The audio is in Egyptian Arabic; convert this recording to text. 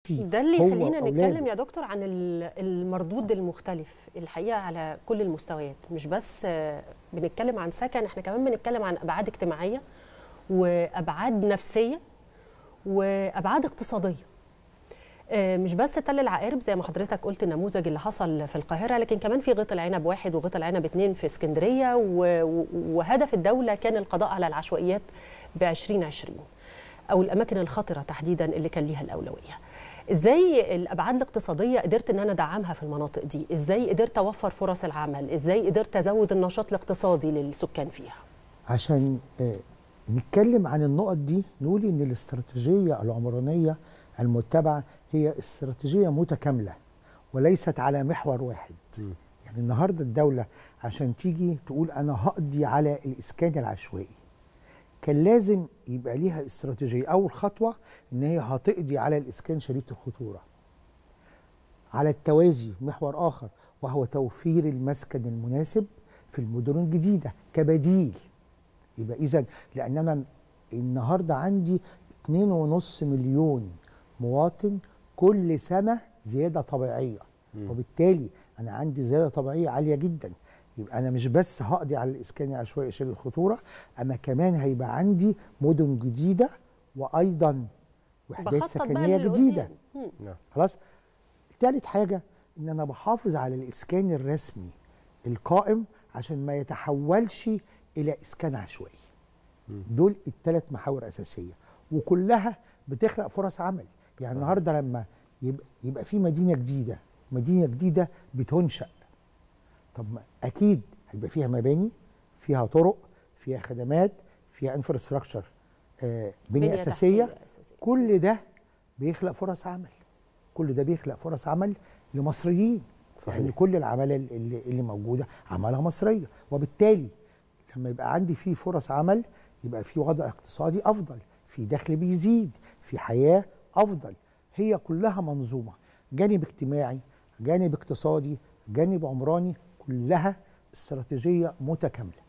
فيه ده اللي هو يخلينا وأولاده. نتكلم يا دكتور عن ال- المردود المختلف الحقيقه على كل المستويات مش بس آه، بنتكلم عن سكن احنا كمان بنتكلم عن ابعاد اجتماعيه وابعاد نفسيه وابعاد اقتصاديه آه، مش بس تل العقارب زي ما حضرتك قلت النموذج اللي حصل في القاهره لكن كمان في غيط العنب واحد وغيط العنب اتنين في اسكندريه و- و- وهدف الدوله كان القضاء على العشوائيات ب 2020 او الاماكن الخطره تحديدا اللي كان ليها الاولويه. ازاي الابعاد الاقتصاديه قدرت ان انا ادعمها في المناطق دي؟ ازاي قدرت اوفر فرص العمل؟ ازاي قدرت ازود النشاط الاقتصادي للسكان فيها؟ عشان آه، نتكلم عن النقط دي نقول ان الاستراتيجيه العمرانيه المتبعه هي استراتيجيه متكامله وليست على محور واحد يعني النهارده الدوله عشان تيجي تقول انا هقضي على الاسكان العشوائي كان لازم يبقى ليها استراتيجيه اول خطوه ان هي هتقضي على الاسكان شديد الخطوره على التوازي محور اخر وهو توفير المسكن المناسب في المدن الجديده كبديل يبقى اذا لان انا النهارده عندي 2.5 مليون مواطن كل سنه زياده طبيعيه وبالتالي انا عندي زياده طبيعيه عاليه جدا يبقى انا مش بس هقضي على الاسكان العشوائي شديد الخطوره انا كمان هيبقى عندي مدن جديده وايضا وحدات بخطط بقى سكنيه للقدام. جديده مم. نعم خلاص تالت حاجة إن أنا بحافظ على الإسكان الرسمي القائم عشان ما يتحولش إلى إسكان عشوائي دول الثلاث محاور أساسية وكلها بتخلق فرص عمل يعني النهاردة لما يبقى, يبقى في مدينة جديدة مدينة جديدة بتنشأ طب ما أكيد هيبقى فيها مباني فيها طرق فيها خدمات فيها انفراستراكشر آه بنية بنية أساسية تحتية أساسية. كل ده بيخلق فرص عمل كل ده بيخلق فرص عمل لمصريين صحيح. يعني كل العماله اللي, اللي موجوده عماله مصريه وبالتالي لما يبقى عندي فيه فرص عمل يبقى في وضع اقتصادي افضل في دخل بيزيد في حياه افضل هي كلها منظومه جانب اجتماعي جانب اقتصادي جانب عمراني كلها استراتيجيه متكامله